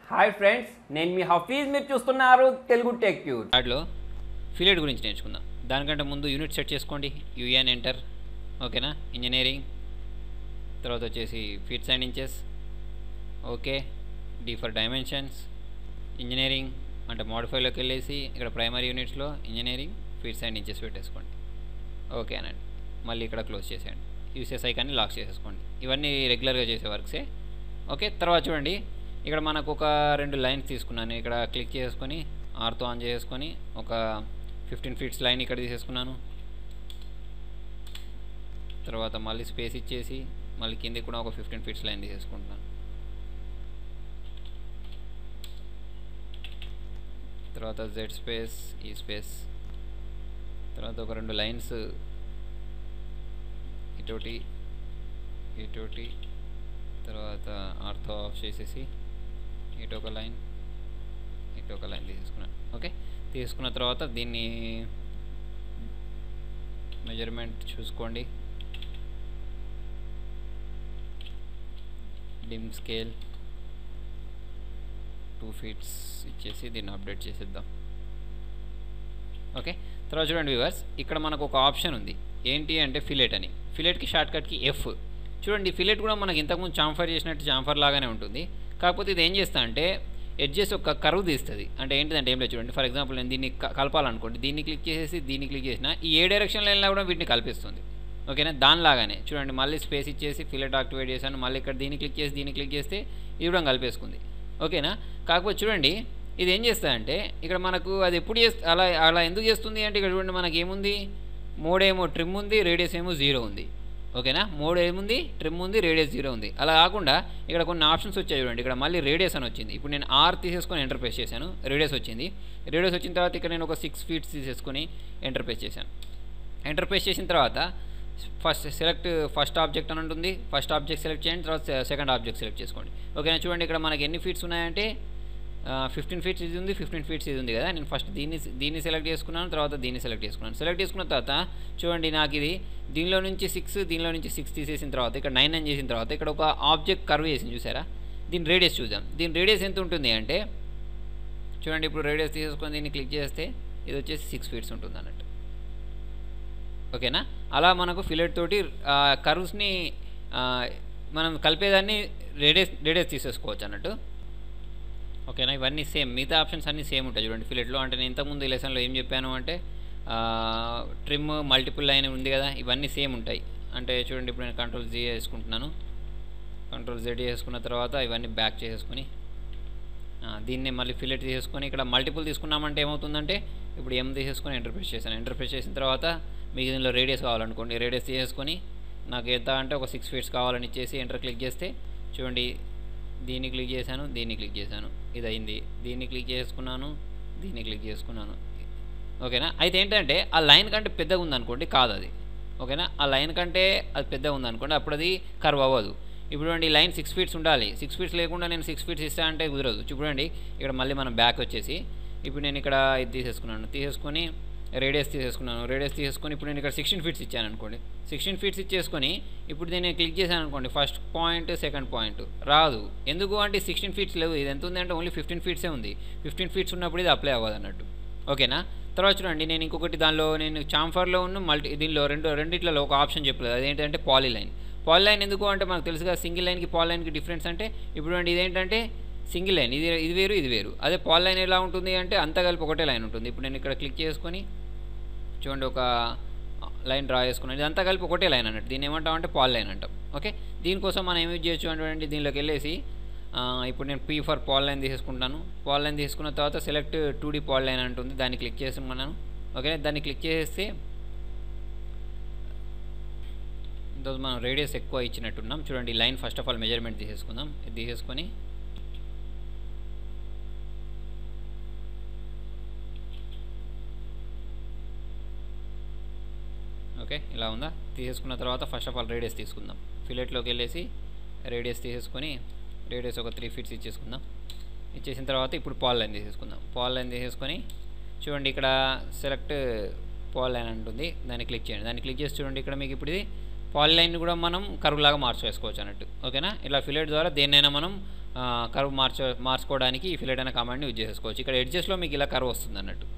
hi friends నేను మీ హఫీజ్ మీరు చూస్తున్నారు తెలుగు టెక్ క్యూట్ దాంట్లో ఫిలేట్ గురించి నేర్చుకుందాం దానికంటే ముందు యూనిట్ సెట్ చేసుకోండి యూఎన్ ఎంటర్ ఓకేనా ఇంజనీరింగ్ తర్వాత వచ్చేసి feets and inches okay D for dimensions engineering అంటే మోడిఫైలోకి వెళ్ళేసి ఇక్కడ ప్రైమరీ యూనిట్స్లో ఇంజనీరింగ్ ఫీట్స్ అండ్ ఇంచెస్ పెట్టేసుకోండి ఓకే అనండి మళ్ళీ ఇక్కడ క్లోజ్ చేసేయండి యూసెస్ ఐకాన్ని లాక్ చేసేసుకోండి ఇవన్నీ రెగ్యులర్గా చేసే వర్క్సే ఓకే తర్వాత చూడండి ఇక్కడ మనకు ఒక రెండు లైన్స్ తీసుకున్నాను ఇక్కడ క్లిక్ చేసుకొని ఆర్తో ఆన్ చేసుకొని ఒక ఫిఫ్టీన్ ఫీట్స్ లైన్ ఇక్కడ తీసేసుకున్నాను తర్వాత మళ్ళీ స్పేస్ ఇచ్చేసి మళ్ళీ కింద కూడా ఒక ఫిఫ్టీన్ ఫీట్స్ లైన్ తీసేసుకుంటున్నాను తర్వాత జెడ్ స్పేస్ ఈ స్పేస్ తర్వాత ఒక రెండు లైన్స్ ఇటోటి ఇటోటి తర్వాత ఆర్థో ఆఫ్ చేసేసి ఇటు ఒక లైన్ ఇటు ఒక లైన్ తీసేసుకున్నాను ఓకే తీసుకున్న తర్వాత దీన్ని మెజర్మెంట్ చూసుకోండి డిమ్ స్కేల్ టూ ఫీట్స్ ఇచ్చేసి దీన్ని అప్డేట్ చేసేద్దాం ఓకే తర్వాత చూడండి వ్యూవర్స్ ఇక్కడ మనకు ఒక ఆప్షన్ ఉంది ఏంటి అంటే ఫిలెట్ అని ఫిలెట్కి షార్ట్కట్కి ఎఫ్ చూడండి ఫిలెట్ కూడా మనకి ఇంతకుముందు చాంఫర్ చేసినట్టు చాంఫర్ లాగానే ఉంటుంది కాకపోతే ఇది ఏం చేస్తా అంటే ఎడ్జెస్ ఒక కరువు తీస్తుంది అంటే ఏంటిదంటే ఏం లేదు చూడండి ఫర్ ఎగ్జాంపుల్ నేను దీన్ని క- కలపాలనుకోండి దీన్ని క్లిక్ చేసేసి దీన్ని క్లిక్ చేసిన ఈ ఏ డైరెక్షన్లో వెళ్ళినా కూడా వీటిని కల్పిస్తుంది ఓకేనా దానిలాగానే చూడండి మళ్ళీ స్పేస్ ఇచ్చేసి ఫిలెట్ యాక్టివేట్ చేశాను మళ్ళీ ఇక్కడ దీన్ని క్లిక్ చేసి దీన్ని క్లిక్ చేస్తే ఇది కూడా కలిపేసుకుంది ఓకేనా కాకపోతే చూడండి ఇది ఏం చేస్తుందంటే ఇక్కడ మనకు అది ఎప్పుడు చేస్త అలా అలా ఎందుకు చేస్తుంది అంటే ఇక్కడ చూడండి మనకి ఏముంది మోడేమో ట్రిమ్ ఉంది రేడియస్ ఏమో జీరో ఉంది ఓకేనా మోడ్ ఏముంది ట్రిమ్ ఉంది రేడియస్ జీరో ఉంది అలా కాకుండా ఇక్కడ కొన్ని ఆప్షన్స్ వచ్చాయి చూడండి ఇక్కడ మళ్ళీ రేడియస్ అని వచ్చింది ఇప్పుడు నేను ఆర్ తీసేసుకొని ఎంటర్ ప్రెస్ చేశాను రేడియస్ వచ్చింది రేడియస్ వచ్చిన తర్వాత ఇక్కడ నేను ఒక సిక్స్ ఫీట్స్ తీసేసుకొని ఎంటర్ ప్రెస్ చేశాను ఎంటర్ ప్రెస్ చేసిన తర్వాత ఫస్ట్ సెలెక్ట్ ఫస్ట్ ఆబ్జెక్ట్ అని ఉంటుంది ఫస్ట్ ఆబ్జెక్ట్ సెలెక్ట్ చేయండి తర్వాత సెకండ్ ఆబ్జెక్ట్ సెలెక్ట్ చేసుకోండి ఓకేనా చూడండి ఇక్కడ మనకి ఎన్ని ఫీట్స్ ఉన్నాయంటే ఫిఫ్టీన్ ఫీట్స్ ఇది ఉంది ఫిఫ్టీన్ ఫీట్స్ ఇది ఉంది కదా నేను ఫస్ట్ దీన్ని దీన్ని సెలెక్ట్ చేసుకున్నాను తర్వాత దీన్ని సెలెక్ట్ చేసుకున్నాను సెలెక్ట్ చేసుకున్న తర్వాత చూడండి నాకు ఇది దీనిలో నుంచి సిక్స్ దీనిలో నుంచి సిక్స్ తీసేసిన తర్వాత ఇక్కడ నైన్ అని చేసిన తర్వాత ఇక్కడ ఒక ఆబ్జెక్ట్ కర్వ్ చేసింది చూసారా దీని రేడియస్ చూద్దాం దీని రేడియస్ ఎంత ఉంటుంది అంటే చూడండి ఇప్పుడు రేడియస్ తీసేసుకొని దీన్ని క్లిక్ చేస్తే ఇది వచ్చేసి సిక్స్ ఫీట్స్ ఉంటుంది అన్నట్టు ఓకేనా అలా మనకు ఫిలెట్ తోటి కర్వ్స్ని మనం కలిపేదాన్ని రేడియస్ రేడియస్ తీసేసుకోవచ్చు అన్నట్టు ఓకేనా ఇవన్నీ సేమ్ మిగతా ఆప్షన్స్ అన్నీ సేమ్ ఉంటాయి చూడండి ఫిలెట్లో అంటే నేను ఇంతకుముందు ఈ లెసన్లో ఏం చెప్పాను అంటే ట్రిమ్ మల్టిపుల్ లైన్ ఉంది కదా ఇవన్నీ సేమ్ ఉంటాయి అంటే చూడండి ఇప్పుడు నేను కంట్రోల్ జీ వేసుకుంటున్నాను కంట్రోల్ జెడ్ చేసుకున్న తర్వాత ఇవన్నీ బ్యాక్ చేసేసుకొని ఆ, దీన్ని మళ్ళీ ఫిలెట్ తీసుకొని ఇక్కడ మల్టిపుల్ తీసుకున్నామంటే ఏమవుతుందంటే ఇప్పుడు ఎం తీసేసుకొని ఎంటర్ ప్రెస్ చేశాను ఎంటర్ ప్రెస్ చేసిన తర్వాత మీకు దీనిలో రేడియస్ కావాలనుకోండి రేడియస్ తీసేసుకొని నాకు ఎంత అంటే ఒక సిక్స్ ఫీట్స్ కావాలని ఇచ్చేసి ఎంటర్ క్లిక్ చేస్తే చూడండి దీన్ని క్లిక్ చేశాను దీన్ని క్లిక్ చేశాను ఇది అయింది దీన్ని క్లిక్ చేసుకున్నాను దీన్ని క్లిక్ చేసుకున్నాను ఓకేనా అయితే ఏంటంటే ఆ లైన్ కంటే పెద్దగా ఉందనుకోండి కాదు అది ఓకేనా ఆ లైన్ కంటే అది పెద్దగా ఉందనుకోండి అప్పుడు అది కర్వ్ అవ్వదు ఇప్పుడు చూడండి ఈ లైన్ సిక్స్ ఫీట్స్ ఉండాలి సిక్స్ ఫీట్స్ లేకుండా నేను సిక్స్ ఫీట్స్ ఇస్తా అంటే కుదరదు చూడండి ఇక్కడ మళ్ళీ మనం బ్యాక్ వచ్చేసి ఇప్పుడు నేను ఇక్కడ ఇది తీసేసుకున్నాను తీసేసుకొని రేడియస్ తీసేసుకున్నాను రేడియస్ తీసేసుకొని ఇప్పుడు నేను ఇక్కడ సిక్స్టీన్ ఫీట్స్ ఇచ్చాను అనుకోండి సిక్స్టీన్ ఫీట్స్ ఇచ్చేసుకొని ఇప్పుడు నేను క్లిక్ చేశాను అనుకోండి ఫస్ట్ పాయింట్ సెకండ్ పాయింట్ రాదు ఎందుకు అంటే సిక్స్టీన్ ఫీట్స్ లేవు ఇది ఎంత ఉంది అంటే ఓన్లీ ఫిఫ్టీన్ ఫీట్సే ఉంది ఫిఫ్టీన్ ఫీట్స్ ఉన్నప్పుడు ఇది అప్లై అవ్వదు అన్నట్టు ఓకేనా తర్వాత చూడండి నేను ఇంకొకటి దానిలో నేను చాంఫర్లో ఉన్న మల్టీ దీనిలో రెండు రెండిట్లలో ఒక ఆప్షన్ చెప్పలేదు అదేంటంటే పాలీ లైన్ పాలీ లైన్ ఎందుకు అంటే మనకు తెలుసుగా సింగిల్ లైన్కి పాల్ లైన్కి డిఫరెన్స్ అంటే ఇప్పుడు చూడండి ఇదేంటంటే సింగిల్ లైన్ ఇది ఇది వేరు ఇది వేరు అదే పాల్ లైన్ ఎలా ఉంటుంది అంటే అంతా కలిపి ఒకటే లైన్ ఉంటుంది ఇప్పుడు నేను ఇక్కడ క్లిక్ చేసుకొని చూడండి ఒక లైన్ డ్రా చేసుకున్నాను ఇదంతా కలిపి ఒకటే లైన్ అన్నట్టు దీన్ని ఏమంటాం అంటే పాల్ లైన్ అంటాం ఓకే దీనికోసం మనం ఏమి చేయొచ్చు అంటే దీనిలోకి వెళ్ళేసి ఆ, ఇప్పుడు నేను పీ ఫర్ పాల్ లైన్ తీసేసుకుంటాను పాల్ లైన్ తీసుకున్న తర్వాత select two D pal line అంటుంది దాన్ని క్లిక్ చేసుకున్నాను ఓకే దాన్ని క్లిక్ చేస్తే ఈరోజు మనం రేడియస్ ఎక్కువ ఇచ్చినట్టున్నాం చూడండి line first of all measurement తీసేసుకుందాం ఇది తీసేసుకొని ఓకే ఇలా ఉందా తీసేసుకున్న తర్వాత ఫస్ట్ ఆఫ్ ఆల్ రేడియస్ తీసుకుందాం ఫిలెట్లోకి వెళ్ళేసి రేడియస్ తీసేసుకొని రేడియస్ ఒక త్రీ ఫీట్స్ ఇచ్చేసుకుందాం ఇచ్చేసిన తర్వాత ఇప్పుడు పాల్ లైన్ తీసేసుకుందాం పాల్ లైన్ తీసేసుకొని చూడండి ఇక్కడ సెలెక్ట్ పాల్ లైన్ అంటుంది దాన్ని క్లిక్ చేయండి దాన్ని క్లిక్ చేసి చూడండి ఇక్కడ మీకు ఇప్పుడు ఇది పాల్ లైన్ కూడా మనం కరువు లాగా మార్చేసుకోవచ్చు అన్నట్టు ఓకేనా ఇలా ఫిలెట్ ద్వారా దేన్నైనా మనం కర్వ్ మార్చ మార్చుకోవడానికి ఈ ఫిలెట్ అనే కమాండ్ని యూజ్ చేసుకోవచ్చు ఇక్కడ ఎడ్జెస్లో మీకు ఇలా కర్వ్ వస్తుంది అన్నట్టు